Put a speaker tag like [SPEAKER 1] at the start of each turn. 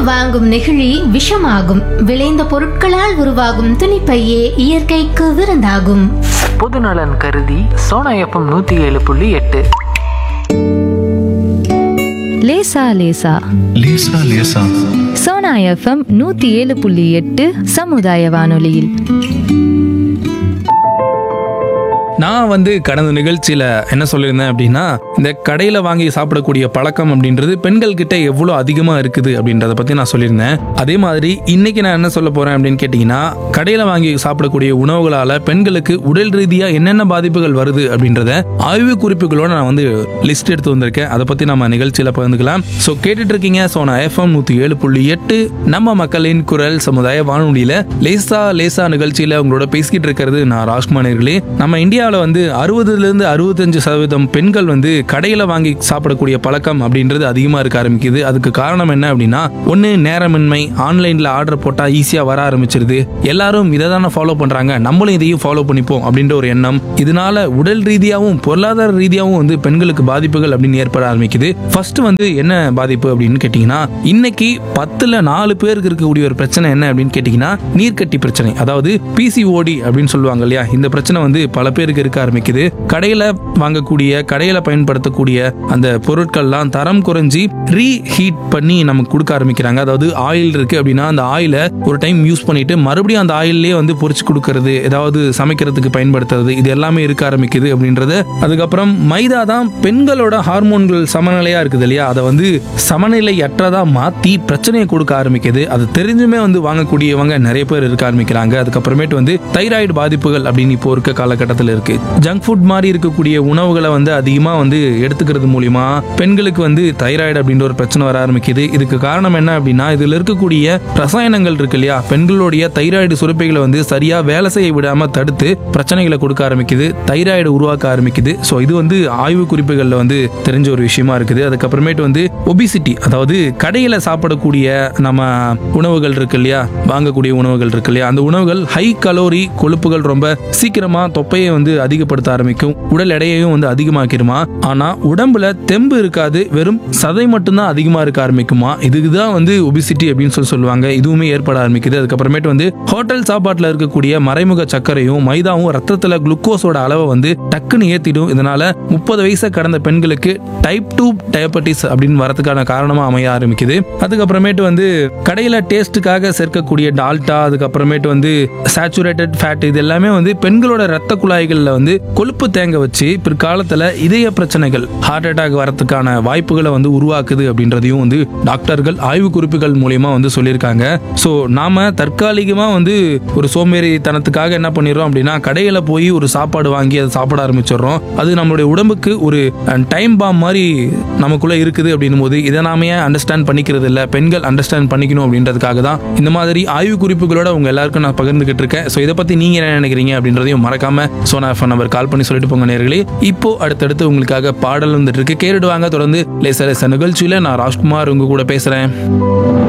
[SPEAKER 1] வாங்கும் நெகிழி விஷமாகும் விளைந்த பொருட்களால் உருவாகும் துணிப்பையே இயற்கைக்கு விருந்தாகும்
[SPEAKER 2] பொதுநலன் கருதி சோனா எஃப்எம் நூற்றி ஏழு புள்ளி எட்டு
[SPEAKER 3] லேசா லேசா
[SPEAKER 4] லேசா லேசா
[SPEAKER 3] சோனா எஃப்எம் நூத்தி ஏழு புள்ளி எட்டு சமுதாய வானொலியில்
[SPEAKER 5] நான் வந்து கடந்த நிகழ்ச்சியில் என்ன சொல்லியிருந்தேன் அப்படின்னா இந்த கடையில் வாங்கி சாப்பிடக்கூடிய பழக்கம் அப்படின்றது பெண்கள் கிட்ட எவ்வளோ அதிகமாக இருக்குது அப்படின்றத பற்றி நான் சொல்லியிருந்தேன் அதே மாதிரி இன்னைக்கு நான் என்ன சொல்ல போகிறேன் அப்படின்னு கேட்டிங்கன்னா கடையில் வாங்கி சாப்பிடக்கூடிய உணவுகளால் பெண்களுக்கு உடல் ரீதியாக என்னென்ன பாதிப்புகள் வருது அப்படின்றத ஆய்வு குறிப்புகளோட நான் வந்து லிஸ்ட் எடுத்து வந்திருக்கேன் அதை பற்றி நம்ம நிகழ்ச்சியில் பகிர்ந்துக்கலாம் ஸோ கேட்டுட்டு இருக்கீங்க ஸோ நான் எஃப்எம் நூற்றி ஏழு புள்ளி எட்டு நம்ம மக்களின் குரல் சமுதாய வானொலியில் லேசா லேசா நிகழ்ச்சியில் உங்களோட பேசிக்கிட்டு இருக்கிறது நான் ராஜ்குமார்களே நம்ம இந்தியாவில் வந்து அறுபதுலேருந்து அறுபத்தஞ்சு சதவீதம் பெண்கள் வந்து கடையில் வாங்கி சாப்பிடக்கூடிய பழக்கம் அப்படின்றது அதிகமாக இருக்க ஆரம்பிக்குது அதுக்கு காரணம் என்ன அப்படின்னா ஒன்று நேரமின்மை ஆன்லைனில் ஆர்டர் போட்டால் ஈஸியாக வர ஆரம்பிச்சிருது எல்லாரும் இதை தானே ஃபாலோ பண்ணுறாங்க நம்மளும் இதையும் ஃபாலோ பண்ணிப்போம் அப்படின்ற ஒரு எண்ணம் இதனால உடல் ரீதியாகவும் பொருளாதார ரீதியாகவும் வந்து பெண்களுக்கு பாதிப்புகள் அப்படின்னு ஏற்பட ஆரம்பிக்குது ஃபர்ஸ்ட் வந்து என்ன பாதிப்பு அப்படின்னு கேட்டிங்கன்னா இன்னைக்கு பத்துல நாலு பேருக்கு இருக்கக்கூடிய ஒரு பிரச்சனை என்ன அப்படின்னு கேட்டிங்கன்னா நீர்க்கட்டி பிரச்சனை அதாவது பிசிஓடி அப்படின்னு சொல்லுவாங்க இல்லையா இந்த பிரச்சனை வந்து பல பேருக்கு இருக்க ஆரம்பிக்குது கடையில் வாங்கக்கூடிய கடையில் பயன்படுத்தக்கூடிய அந்த பொருட்கள்லாம் தரம் குறைஞ்சி ரீ ஹீட் பண்ணி நமக்கு கொடுக்க ஆரம்பிக்கிறாங்க அதாவது ஆயில் இருக்கு அப்படின்னா அந்த ஆயிலை ஒரு டைம் யூஸ் பண்ணிட்டு மறுபடியும் அந்த ஆயிலே வந்து பொரிச்சு கொடுக்கறது ஏதாவது சமைக்கிறதுக்கு பயன்படுத்துறது இது எல்லாமே இருக்க ஆரம்பிக்குது அப்படின்றது அதுக்கப்புறம் மைதா தான் பெண்களோட ஹார்மோன்கள் சமநிலையா இருக்குது இல்லையா அதை வந்து சமநிலை அற்றதா மாத்தி பிரச்சனையை கொடுக்க ஆரம்பிக்குது அது தெரிஞ்சுமே வந்து வாங்கக்கூடியவங்க நிறைய பேர் இருக்க ஆரம்பிக்கிறாங்க அதுக்கப்புறமேட்டு வந்து தைராய்டு பாதிப்புகள் அப்படின்னு இப்போ இருக்க காலகட்டத்தில் இருக்கு ஜங்க் ஃபுட் மாதிரி இருக்கக்கூடிய உணவுகளை வந்து அதிகமாக வந்து எடுத்துக்கிறது மூலியமா பெண்களுக்கு வந்து தைராய்டு அப்படின்ற ஒரு பிரச்சனை வர ஆரம்பிக்குது இதுக்கு காரணம் என்ன அப்படின்னா இதுல இருக்கக்கூடிய ரசாயனங்கள் இருக்கு இல்லையா பெண்களுடைய தைராய்டு சுரப்பிகளை வந்து சரியா வேலை செய்ய விடாம தடுத்து பிரச்சனைகளை கொடுக்க ஆரம்பிக்குது தைராய்டு உருவாக்க ஆரம்பிக்குது ஸோ இது வந்து ஆய்வு குறிப்புகளில் வந்து தெரிஞ்ச ஒரு விஷயமா இருக்குது அதுக்கப்புறமேட்டு வந்து ஒபிசிட்டி அதாவது கடையில் சாப்பிடக்கூடிய நம்ம உணவுகள் இருக்கு இல்லையா வாங்கக்கூடிய உணவுகள் இருக்கு இல்லையா அந்த உணவுகள் ஹை கலோரி கொழுப்புகள் ரொம்ப சீக்கிரமா தொப்பையை வந்து அதிகப்படுத்த ஆரம்பிக்கும் உடல் எடையையும் வந்து அதிகமாக்கிருமா ஆனா உடம்புல தெம்பு இருக்காது வெறும் சதை மட்டும்தான் அதிகமா இருக்க ஆரம்பிக்குமா இதுதான் வந்து ஒபிசிட்டி அப்படின்னு சொல்லி சொல்லுவாங்க இதுவுமே ஏற்பட ஆரம்பிக்குது அதுக்கப்புறமேட்டு வந்து ஹோட்டல் சாப்பாட்டுல இருக்கக்கூடிய மறைமுக சர்க்கரையும் மைதாவும் ரத்தத்துல குளுக்கோஸோட அளவை வந்து டக்குன்னு ஏத்திடும் இதனால முப்பது வயசை கடந்த பெண்களுக்கு டைப் டூ டயபெட்டிஸ் அப்படின்னு வரதுக்கான காரணமா அமைய ஆரம்பிக்குது அதுக்கப்புறமேட்டு வந்து கடையில டேஸ்ட்டுக்காக சேர்க்கக்கூடிய டால்டா அதுக்கப்புறமேட்டு வந்து சேச்சுரேட்டட் ஃபேட் இது எல்லாமே வந்து பெண்களோட ரத்த குழாய்கள்ல வந்து கொழுப்பு தேங்க வச்சு பிற்காலத்துல இதய பிரச்சனைகள் ஹார்ட் அட்டாக் வரதுக்கான வாய்ப்புகளை வந்து உருவாக்குது அப்படின்றதையும் வந்து டாக்டர்கள் ஆய்வு குறிப்புகள் மூலியமா வந்து சொல்லியிருக்காங்க ஸோ நாம தற்காலிகமா வந்து ஒரு சோம்பேறித்தனத்துக்காக என்ன பண்ணிடுறோம் அப்படின்னா கடையில போய் ஒரு சாப்பாடு வாங்கி அதை சாப்பிட ஆரம்பிச்சிடுறோம் அது நம்மளுடைய உடம்புக்கு ஒரு டைம் பாம் மாதிரி நமக்குள்ள இருக்குது அப்படின்னும் போது இதை நாம ஏன் அண்டர்ஸ்டாண்ட் பண்ணிக்கிறது இல்ல பெண்கள் அண்டர்ஸ்டாண்ட் பண்ணிக்கணும் அப்படின்றதுக்காக தான் இந்த மாதிரி ஆய்வு குறிப்புகளோட உங்க எல்லாருக்கும் நான் பகிர்ந்துகிட்டு இருக்கேன் ஸோ இதை பத்தி நீங்க என்ன நினைக்கிறீங்க அப்படின்றதையும் மறக்காம சோனா ஃபோன் நம்பர் கால் பண்ணி சொல்லிட்டு போங்க நேர்களே இப்போ அடுத்தடுத்து உங்களுக்காக பாடல் வந்துட்டு இருக்கு கேட்டுடுவாங்க தொடர்ந்து லேச லேச நிகழ்ச்சியில நான் ராஜ்குமார் உங்க கூட பேசுறேன்